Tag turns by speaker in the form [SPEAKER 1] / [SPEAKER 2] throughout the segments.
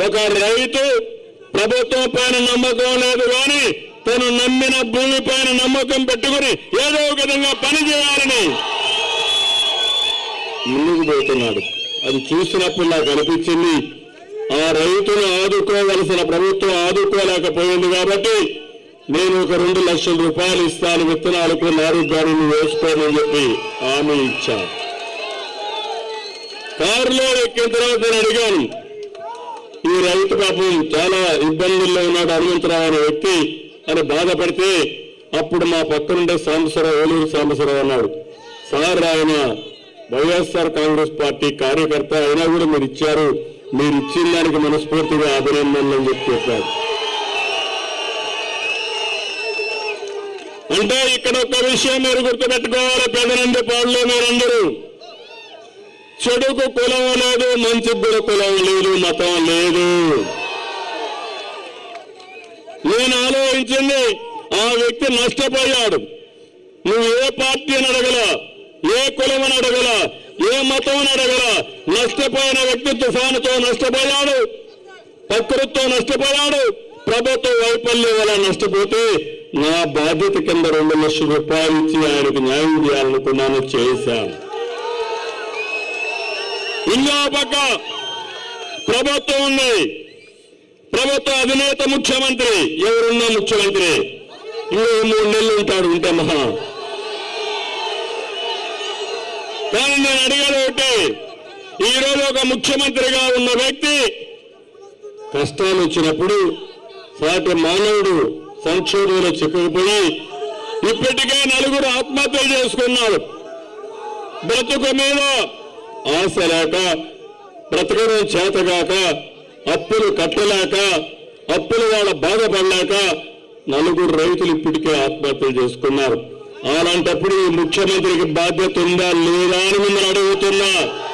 [SPEAKER 1] ఒక రైతు ప్రభుత్వం పైన నమ్మకం లేదు కానీ తను నమ్మిన భూమి పైన నమ్మకం పెట్టుకుని ఏదో ఒక విధంగా పని చేయాలని ముందుకు పోతున్నాడు అది చూసినప్పుడు నాకు అనిపించింది ఆ రైతును ఆదుకోవలసిన ప్రభుత్వం ఆదుకోలేకపోయింది కాబట్టి నేను ఒక రెండు లక్షల రూపాయలు ఇస్తాను విత్తనాలకు నారు గాని వేసుకోమని చెప్పి హామీ ఇచ్చా కారులో ఎక్కిన తర్వాత నేను అడిగాను ఈ రైతు పాపం చాలా ఇబ్బందుల్లో ఉన్నాడు హనుమంతరావు అనే వ్యక్తి అని బాధపడితే అప్పుడు మా పక్కనుండే సాంబశివరావు ఏలూరు సాంబశివరావు అన్నాడు సార్ ఆయన వైఎస్ఆర్ కాంగ్రెస్ పార్టీ కార్యకర్త అయినా కూడా మీరు ఇచ్చారు మీరు ఇచ్చిన దానికి మనస్ఫూర్తిగా అభినందనలు అని చెప్పి చెప్పారు అంటే ఇక్కడ ఒక విషయం మీరు గుర్తుపెట్టుకోవాలి పెదనంది పాడులో మీరందరూ చెడుకు కులం లేదు మంచికి కూడా కులం లేదు మతం లేదు నేను ఆలోచించింది ఆ వ్యక్తి నష్టపోయాడు నువ్వు ఏ పార్టీ అని అడగల ఏ కులం అని అడగల ఏ మతం అని అడగల నష్టపోయిన వ్యక్తి తుఫానుతో నష్టపోయాడు ప్రకృతితో నష్టపోయాడు ప్రభుత్వ వైఫల్యం వల్ల నష్టపోతే నా బాధ్యత కింద రెండు లక్షల రూపాయలు ఇచ్చి ఆయనకు న్యాయం చేయాలనుకున్నాను చేశాను ఇంకో పక్క ప్రభుత్వం ఉంది ప్రభుత్వ అధినేత ముఖ్యమంత్రి ఎవరున్నా ముఖ్యమంత్రి ఇంకో మూడు నెలలు ఉంటాడు ఉంటే మహా కానీ నేను అడిగేది ఒకటి ఈ రోజు ఒక ముఖ్యమంత్రిగా ఉన్న వ్యక్తి కష్టాలు వచ్చినప్పుడు సాటి మానవుడు సంక్షోభంలో చిక్కుకుపోయి ఇప్పటికే నలుగురు ఆత్మహత్యలు చేసుకున్నారు బ్రతుకు మీద ఆశ లేక బ్రతకడం చేతగాక అప్పులు కట్టలేక అప్పుల వాళ్ళ బాధపడలేక నలుగురు రైతులు ఇప్పటికే ఆత్మహత్యలు చేసుకున్నారు అలాంటప్పుడు ఈ ముఖ్యమంత్రికి బాధ్యత ఉందా లేదా అని మిమ్మల్ని అడుగుతున్నా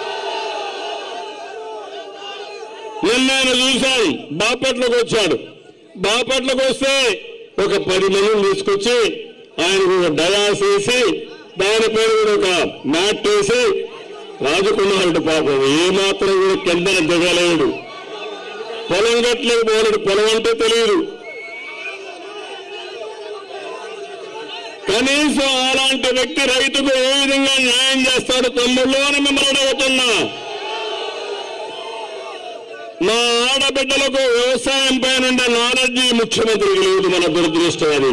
[SPEAKER 1] నిన్న ఆయన చూశాను బాపట్లకు వచ్చాడు బాపట్లకు వస్తే ఒక పది మందిని తీసుకొచ్చి ఆయనకు ఒక డయాస్ వేసి దానిపైన కూడా ఒక మ్యాట్ వేసి రాజకుమారుడు పాపం ఏమాత్రం కూడా కిందన దిగలేడు పొలం గట్లేదు పోలేడు పొలం అంటే తెలియదు కనీసం అలాంటి వ్యక్తి రైతుకు ఏ విధంగా న్యాయం చేస్తాడు తమ్ముళ్ళు అని మిమ్మల్ని అడుగుతున్నా మా ఆడబిడ్డలకు వ్యవసాయం పైన ఉండే నాలెడ్జ్ ఈ ముఖ్యమంత్రికి లేదు మన దురదృష్టం అది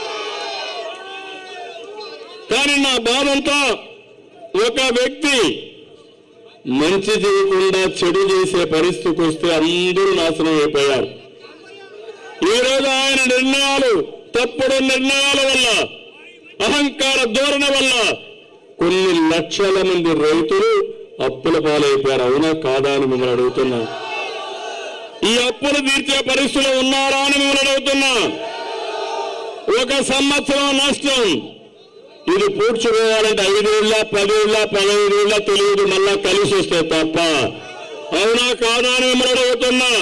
[SPEAKER 1] కానీ నా బాధంతా ఒక వ్యక్తి మంచి చేయకుండా చెడు చేసే పరిస్థితికి వస్తే అందరూ నాశనం అయిపోయారు ఈ రోజు ఆయన నిర్ణయాలు తప్పుడు నిర్ణయాల వల్ల అహంకార ధోరణి వల్ల కొన్ని లక్షల మంది రైతులు అప్పుల పాలైపోయారు అవునా కాదా అని మిమ్మల్ని అడుగుతున్నా ఈ అప్పులు తీర్చే పరిస్థితులు ఉన్నారా అని మిమ్మల్ని అడుగుతున్నా ఒక సంవత్సరం నష్టం ఇది పూడ్చుకోవాలంటే ఐదేళ్ళ పదేళ్ళ పదహైదేళ్ళ తెలియదు మళ్ళా కలిసి వస్తే తప్ప అవునా కాదా అని మిమ్మల్ని అడుగుతున్నా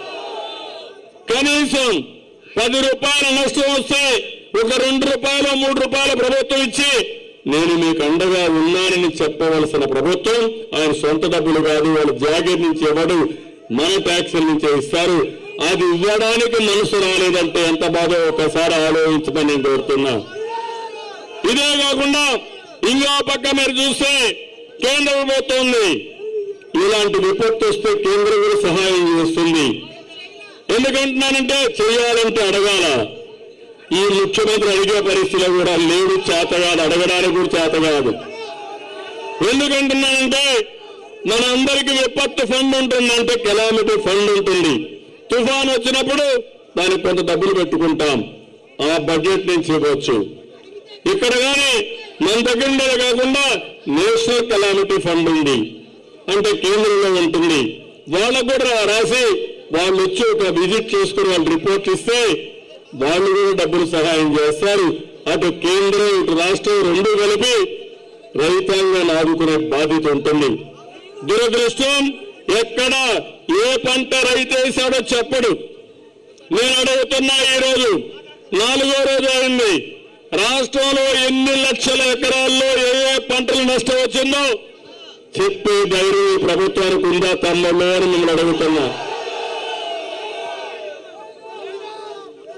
[SPEAKER 1] కనీసం పది రూపాయల నష్టం వస్తే ఒక రెండు రూపాయలు మూడు రూపాయల ప్రభుత్వం ఇచ్చి నేను మీకు అండగా ఉన్నానని చెప్పవలసిన ప్రభుత్వం ఆయన సొంత డబ్బులు కాదు వాళ్ళ జాగీర్ నుంచి ఇవ్వడు మన ట్యాక్సుల నుంచే ఇస్తారు అది ఇవ్వడానికి మనసు రాలేదంటే ఎంత బాధో ఒకసారి ఆలోచించమని నేను కోరుతున్నా ఇదే కాకుండా ఇంకో పక్క మీరు చూస్తే కేంద్ర ప్రభుత్వం ఉంది ఇలాంటి విపత్తు వస్తే కేంద్రం కూడా సహాయం చేస్తుంది ఎందుకంటున్నానంటే చేయాలంటే అడగాల ఈ ముఖ్యమంత్రి అడిగే పరిస్థితిలో కూడా లేడు చేత కాదు అడగడానికి కూడా చేత కాదు ఎందుకంటున్నానంటే మన అందరికి విపత్తు ఫండ్ ఉంటుంది అంటే కెలామిటీ ఫండ్ ఉంటుంది తుఫాన్ వచ్చినప్పుడు దానికి కొంత డబ్బులు పెట్టుకుంటాం ఆ బడ్జెట్ నుంచి ఇవ్వచ్చు ఇక్కడ కానీ మన దగ్గర ఉండేది కాకుండా నేషనల్ కెలామిటీ ఫండ్ ఉంది అంటే కేంద్రంలో ఉంటుంది వాళ్ళకు కూడా రాసి వాళ్ళు వచ్చి ఒక విజిట్ చేసుకుని వాళ్ళు రిపోర్ట్ ఇస్తే వాళ్ళు కూడా డబ్బులు సహాయం చేస్తారు అటు కేంద్రం ఇటు రాష్ట్రం రెండు కలిపి రైతాంగాన్ని ఆదుకునే బాధ్యత ఉంటుంది దురదృష్టం ఎక్కడ ఏ పంట రైతు వేశాడో చెప్పడు నేను అడుగుతున్నా ఈ రోజు నాలుగో రోజు అయింది రాష్ట్రంలో ఎన్ని లక్షల ఎకరాల్లో ఏ ఏ పంటలు నష్టం వచ్చిందో చెప్పే ధైర్యం ఈ ప్రభుత్వానికి ఉందా తమ్ముళ్ళు అని మిమ్మల్ని అడుగుతున్నా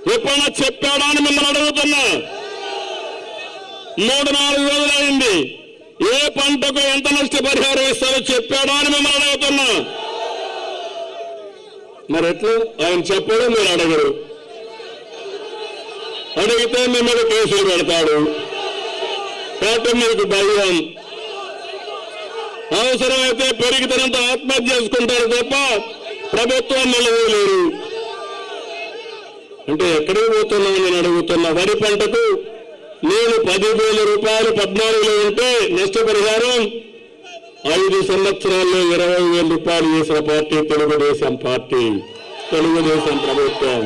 [SPEAKER 1] ఎప్పుడైనా చెప్పాడా అని మిమ్మల్ని అడుగుతున్నా మూడు నాలుగు రోజులు అయింది ఏ పంటకు ఎంత నష్టపరిహారం ఇస్తారో చెప్పాడా అని మిమ్మల్ని అడుగుతున్నా మరి ఎట్లా ఆయన చెప్పాడు మీరు అడగరు అడిగితే మీ మీద కేసులు పెడతాడు కాబట్టి మీకు భయం అవసరమైతే పెరిగితేనంత ఆత్మహత్య చేసుకుంటారు తప్ప ప్రభుత్వం నిలవలేరు అంటే ఎక్కడికి పోతున్నావు నేను అడుగుతున్నా వరి పంటకు నేను పదివేల రూపాయలు పద్నాలుగులో ఉంటే నష్టపరిహారం ఐదు సంవత్సరాల్లో ఇరవై వేల రూపాయలు చేసిన పార్టీ తెలుగుదేశం పార్టీ తెలుగుదేశం ప్రభుత్వం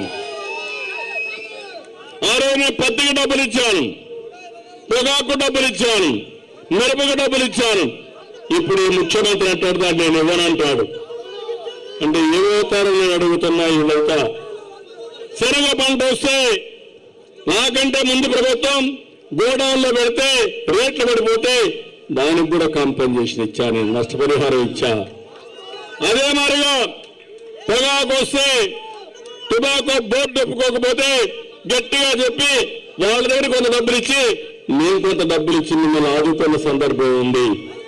[SPEAKER 1] ఆ రోజు నేను పత్తికి డబ్బులు ఇచ్చాను పొగాకు డబ్బులు ఇచ్చాను మిరపకు డబ్బులు ఇచ్చాను ఇప్పుడు ఈ ముఖ్యమంత్రి అంటాడు దాన్ని నేను ఇవ్వనంటాడు అంటే ఏమవుతారని నేను అడుగుతున్నా వీళ్ళంతా శనగ పంట వస్తే నాకంటే ముందు ప్రభుత్వం గోడౌన్లో పెడితే రేట్లు పడిపోతే దానికి కూడా కాంపెన్సేషన్ ఇచ్చా నేను నష్టపరిహారం ఇచ్చా అదే మరిగా పొగాకు వస్తే టుబాకో బోర్డు ఒప్పుకోకపోతే గట్టిగా చెప్పి వాళ్ళ దగ్గర కొంత డబ్బులు ఇచ్చి నేను కొంత డబ్బులు ఇచ్చి మిమ్మల్ని ఆదుకున్న సందర్భం ఉంది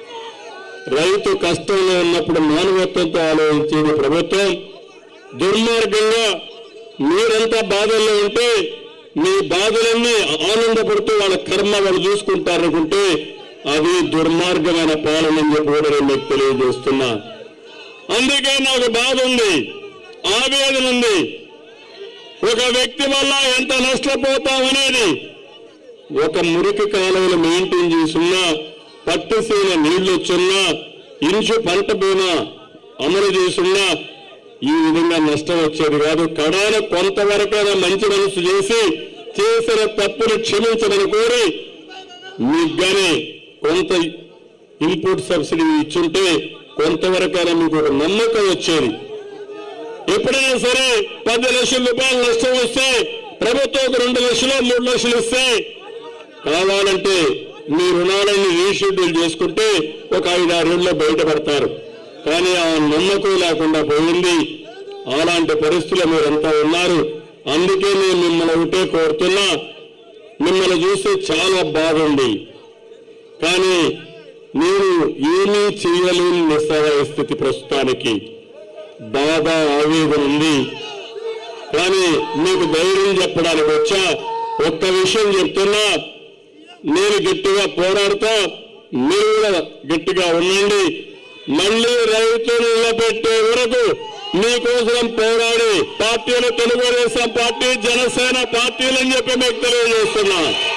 [SPEAKER 1] రైతు కష్టంలో ఉన్నప్పుడు మానవత్వంతో ఆలోచించేది ప్రభుత్వం దుర్మార్గంగా మీరంతా బాధల్లో ఉంటే మీ బాధలన్నీ ఆనందపడుతూ వాళ్ళ కర్మ వాళ్ళు చూసుకుంటారనుకుంటే అది దుర్మార్గమైన పాలన అని చెప్పి కూడా నేను మీకు తెలియజేస్తున్నా అందుకే నాకు బాధ ఉంది ఆవేదన ఉంది ఒక వ్యక్తి వల్ల ఎంత నష్టపోతామనేది ఒక మురికి కాలువలు మెయింటైన్ చేసున్నా పట్టుసీన నీళ్లు వచ్చున్నా ఇంచు పంట బీమా అమలు చేసున్నా ఈ విధంగా నష్టం వచ్చేది కాదు కడాన కొంతవరకైనా మంచి మనసు చేసి చేసిన తప్పును క్షమించమని కోరి మీకు గాని కొంత ఇన్పుట్ సబ్సిడీ ఇచ్చుంటే కొంతవరకైనా మీకు ఒక నమ్మకం వచ్చేది ఎప్పుడైనా సరే పది లక్షల రూపాయలు నష్టం వస్తే ప్రభుత్వం ఒక రెండు లక్షలు మూడు లక్షలు ఇస్తే కావాలంటే మీ రుణాలన్నీ రీషెడ్యూల్ చేసుకుంటే ఒక ఐదారేళ్ళలో బయటపడతారు కానీ ఆ నమ్మకం లేకుండా పోయింది అలాంటి పరిస్థితుల్లో మీరంతా ఉన్నారు అందుకే నేను మిమ్మల్ని ఒకటే కోరుతున్నా మిమ్మల్ని చూస్తే చాలా బాగుంది కానీ నేను ఏమీ చేయలేని నిస్సహాయ స్థితి ప్రస్తుతానికి బాధ ఆవేదన ఉంది కానీ మీకు ధైర్యం చెప్పడానికి వచ్చా ఒక్క విషయం చెప్తున్నా నేను గట్టిగా పోరాడుతా మీరు కూడా గట్టిగా ఉండండి మళ్ళీ రైతులు నిలబెట్టే వరకు మీకోసం పోరాడి పార్టీలు తెలుగుదేశం పార్టీ జనసేన పార్టీలు అని చెప్పి మీకు తెలియజేస్తున్నా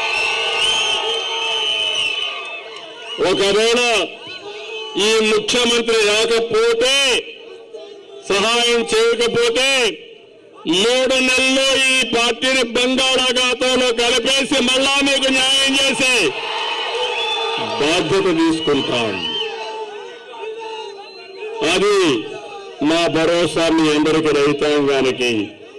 [SPEAKER 1] ఒకవేళ ఈ ముఖ్యమంత్రి రాకపోతే సహాయం చేయకపోతే మూడు నెలల్లో ఈ పార్టీని బంగాళాఖాతంలో కలిపేసి మళ్ళా మీకు న్యాయం చేసి బాధ్యత తీసుకుంటాం అది మా భరోసా మీ అందరికి రైతాంగానికి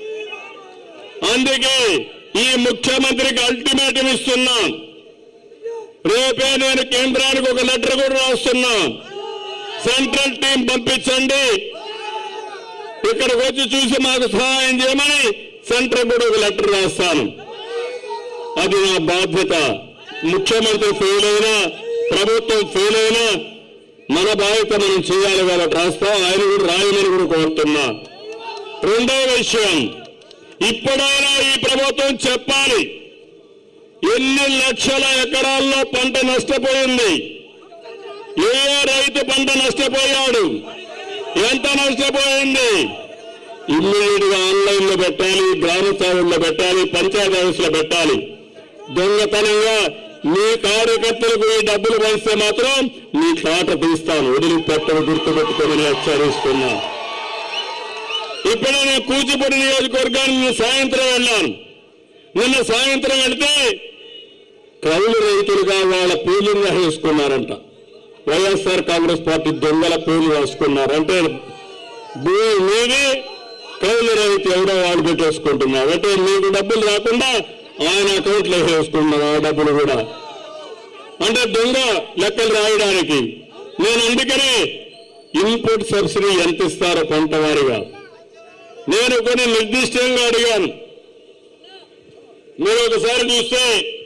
[SPEAKER 1] అందుకే ఈ ముఖ్యమంత్రికి అల్టిమేటం ఇస్తున్నాం రేపే నేను కేంద్రానికి ఒక లెటర్ కూడా రాస్తున్నా సెంట్రల్ టీం పంపించండి ఇక్కడికి వచ్చి చూసి మాకు సహాయం చేయమని సెంటర్ కూడా ఒక లెటర్ రాస్తాను అది నా బాధ్యత ముఖ్యమంత్రి ఫెయిల్ అయినా ప్రభుత్వం ఫెయిల్ అయినా మన బాధ్యత మనం చేయాలి కాబట్టి రాస్తాం ఆయన కూడా రాయమని కూడా కోరుతున్నా రెండవ విషయం ఇప్పుడైనా ఈ ప్రభుత్వం చెప్పాలి ఎన్ని లక్షల ఎకరాల్లో పంట నష్టపోయింది ఏ ఏ రైతు పంట నష్టపోయాడు ఎంత నష్టపోయింది ఇమ్మీడియట్ గా ఆన్లైన్ లో పెట్టాలి గ్రామ స్థాయిలో పెట్టాలి పంచాయతీ ఆఫీస్ లో పెట్టాలి దొంగతనంగా మీ కార్యకర్తలకు ఈ డబ్బులు పంచితే మాత్రం మీ కాట తీస్తాను వదిలిపెట్టను గుర్తుపెట్టుకోమని హెచ్చరిస్తున్నా ఇప్పుడే నేను కూచిపూడి నియోజకవర్గానికి నిన్న సాయంత్రం వెళ్ళాను నిన్న సాయంత్రం వెళ్తే కౌలు రైతులుగా వాళ్ళ పేర్లు వేసుకున్నారంట వైఎస్ఆర్ కాంగ్రెస్ పార్టీ దొంగల పేర్లు వేసుకున్నారు అంటే భూమి మీది కౌలు రైతు ఎవడో వాడు పెట్టేసుకుంటున్నారు అంటే మీకు డబ్బులు రాకుండా ఆయన అకౌంట్లో వేసుకుంటున్నారు ఆ డబ్బులు కూడా అంటే దొంగ లెక్కలు రాయడానికి నేను అందుకనే ఇన్పుట్ సబ్సిడీ ఎంత ఇస్తారో పంట వారిగా నేను కొన్ని నిర్దిష్టంగా అడిగాను మీరు ఒకసారి చూస్తే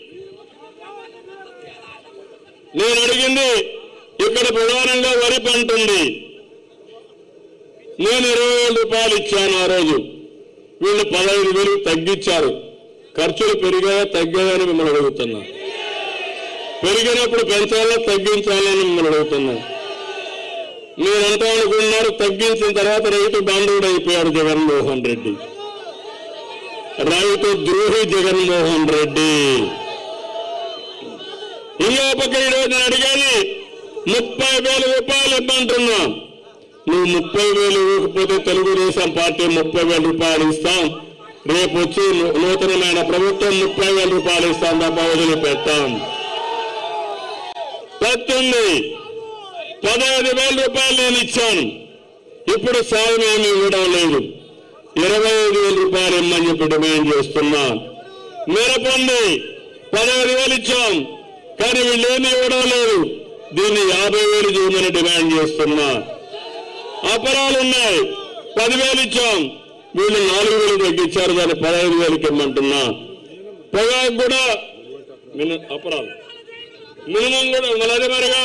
[SPEAKER 1] నేను అడిగింది ఇక్కడ ప్రధానంగా వరి పంట ఉంది నేను ఇరవై వేల రూపాయలు ఇచ్చాను ఆ రోజు వీళ్ళు పదహైదు వేలు తగ్గించారు ఖర్చులు పెరిగాయా తగ్గాయని మిమ్మల్ని అడుగుతున్నా పెరిగినప్పుడు పెంచాలా తగ్గించాలని మిమ్మల్ని అడుగుతున్నా మీరంతా అనుకున్నారు తగ్గించిన తర్వాత రైతు బాంధవుడు అయిపోయాడు జగన్మోహన్ రెడ్డి రైతు ద్రోహి జగన్మోహన్ రెడ్డి ఇంకో పక్క ఈరోజు నేను అడిగేది ముప్పై వేల రూపాయలు ఇవ్వమంటున్నా నువ్వు ముప్పై వేలు ఇవ్వకపోతే తెలుగుదేశం పార్టీ ముప్పై వేల రూపాయలు ఇస్తాం రేపు వచ్చి నూ- నూతనమైన ప్రభుత్వం ముప్పై వేల రూపాయలు ఇస్తాం తప్ప వదిలిపెట్టాం పత్తుంది పదహైదు వేల రూపాయలు నేను ఇచ్చాను ఇప్పుడు సాయం ఏమి ఇవ్వడం లేదు ఇరవై ఐదు వేల రూపాయలు ఇమ్మని చెప్పి డిమాండ్ చేస్తున్నా మిరపండి పదహైదు వేలు ఇచ్చాం కానీ వీళ్ళు ఏమి ఇవ్వడం లేదు దీన్ని యాభై వేలు చేయమని డిమాండ్ చేస్తున్నా అపరాలు ఉన్నాయి పదివేలు ఇచ్చాం వీళ్ళు నాలుగు వేలు తగ్గించారు దాన్ని పదహైదు వేలకి ఇమ్మంటున్నా పొగాకు కూడా మిన అపరాలు మినిమం కూడా మళ్ళీ అదే మరిగా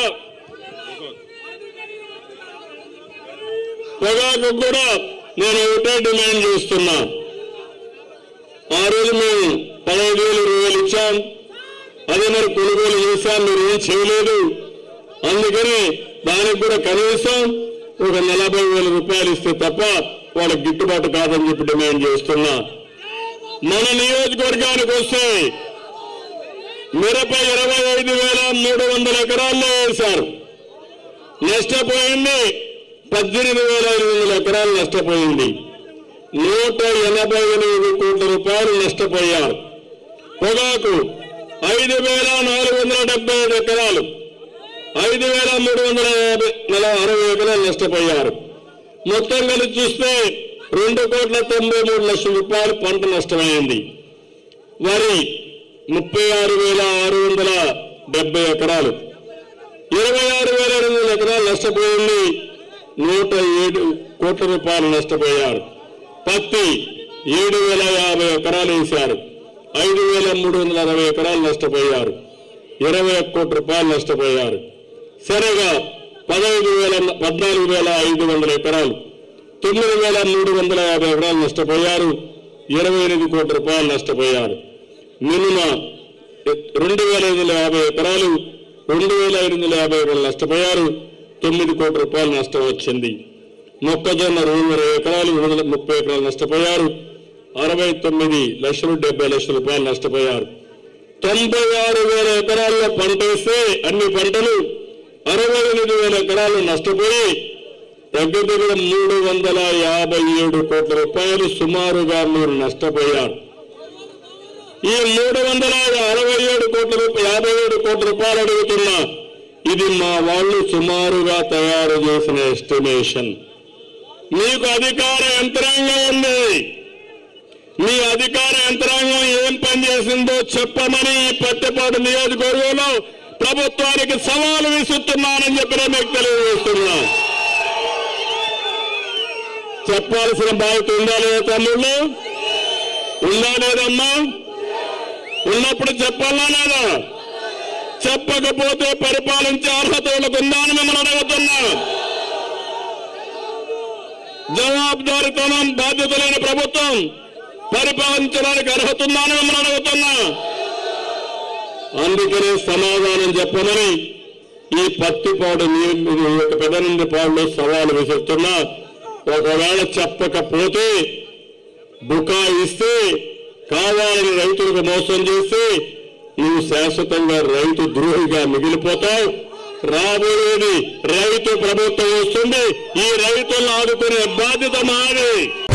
[SPEAKER 1] పొగాకు కూడా నేను ఒకటే డిమాండ్ చేస్తున్నా ఆ రోజు మేము పదహైదు వేలు ఇరవై వేలు ఇచ్చాం అదే మరి కొనుగోలు చేశాం మీరు ఏం చేయలేదు అందుకని దానికి కూడా కనీసం ఒక నలభై వేల రూపాయలు ఇస్తే తప్ప వాళ్ళకి గిట్టుబాటు కాదని చెప్పి డిమాండ్ చేస్తున్నా మన నియోజకవర్గానికి వస్తే మిరప ఇరవై ఐదు వేల మూడు వందల ఎకరాల్లో వేశారు నష్టపోయింది పద్దెనిమిది వేల ఐదు వందల ఎకరాలు నష్టపోయింది నూట ఎనభై ఎనిమిది కోట్ల రూపాయలు నష్టపోయారు పొగాకు ఐదు వేల నాలుగు వందల డెబ్బై ఐదు ఎకరాలు ఐదు వేల మూడు వందల యాభై నలభై అరవై ఎకరాలు నష్టపోయారు మొత్తం కలిసి చూస్తే రెండు కోట్ల తొంభై మూడు లక్షల రూపాయలు పంట నష్టమైంది వరి ముప్పై ఆరు వేల ఆరు వందల డెబ్బై ఎకరాలు ఇరవై ఆరు వేల రెండు వందల ఎకరాలు నష్టపోయింది నూట ఏడు కోట్ల రూపాయలు నష్టపోయారు పత్తి ఏడు వేల యాభై ఎకరాలు వేశారు ఐదు వేల మూడు వందల అరవై ఎకరాలు నష్టపోయారు ఇరవై ఒక్క కోట్ల రూపాయలు నష్టపోయారు శనగ పదహైదు వేల పద్నాలుగు వేల ఐదు వందల ఎకరాలు తొమ్మిది వేల మూడు వందల యాభై ఎకరాలు నష్టపోయారు ఇరవై ఎనిమిది కోట్ల రూపాయలు నష్టపోయారు మినిమ రెండు వేల ఐదు వందల యాభై ఎకరాలు రెండు వేల ఐదు వందల యాభై ఎకరాలు నష్టపోయారు తొమ్మిది కోట్ల రూపాయలు నష్టం వచ్చింది మొక్కజొన్న రెండు వందల ఎకరాలు రెండు వందల ముప్పై ఎకరాలు నష్టపోయారు అరవై తొమ్మిది లక్షలు డెబ్బై లక్షల రూపాయలు నష్టపోయారు తొంభై ఆరు వేల ఎకరాల్లో పంట వేస్తే అన్ని పంటలు అరవై ఎనిమిది వేల ఎకరాలు నష్టపోయి దగ్గర దగ్గర మూడు వందల యాభై ఏడు కోట్ల రూపాయలు సుమారుగా మీరు నష్టపోయారు ఈ మూడు వందల అరవై ఏడు కోట్ల రూపాయలు యాభై ఏడు కోట్ల రూపాయలు అడుగుతున్నా ఇది మా వాళ్ళు సుమారుగా తయారు చేసిన ఎస్టిమేషన్ మీకు అధికార యంత్రాంగం ఉంది మీ అధికార యంత్రాంగం ఏం పనిచేసిందో చెప్పమని ఈ పట్టపాటు నియోజకవర్గంలో ప్రభుత్వానికి సవాలు విసురుతున్నానని చెప్పిన మీకు తెలియజేస్తున్నా చెప్పాల్సిన బాధ్యత ఉందా లేదా తమ్ముళ్ళు ఉందా లేదమ్మా ఉన్నప్పుడు చెప్పాలా లేదా చెప్పకపోతే పరిపాలించే అర్హత వాళ్ళకు ఉందా అని మిమ్మల్ని అడుగుతున్నా జవాబుదారితనం బాధ్యత లేని ప్రభుత్వం పరిపాలించడానికి అర్హత ఉందా అని మిమ్మల్ని అడుగుతున్నా అందుకనే సమాధానం చెప్పమని ఈ పత్తిపాడు యొక్క పెదనంది పాడులో సవాలు విసురుతున్నా ఒకవేళ చెప్పకపోతే బుకాయిస్తే కావాలని రైతులకు మోసం చేస్తే నువ్వు శాశ్వతంగా రైతు ద్రోహిగా మిగిలిపోతావు రాబోయేది రైతు ప్రభుత్వం వస్తుంది ఈ రైతులను ఆదుకునే బాధ్యత మాది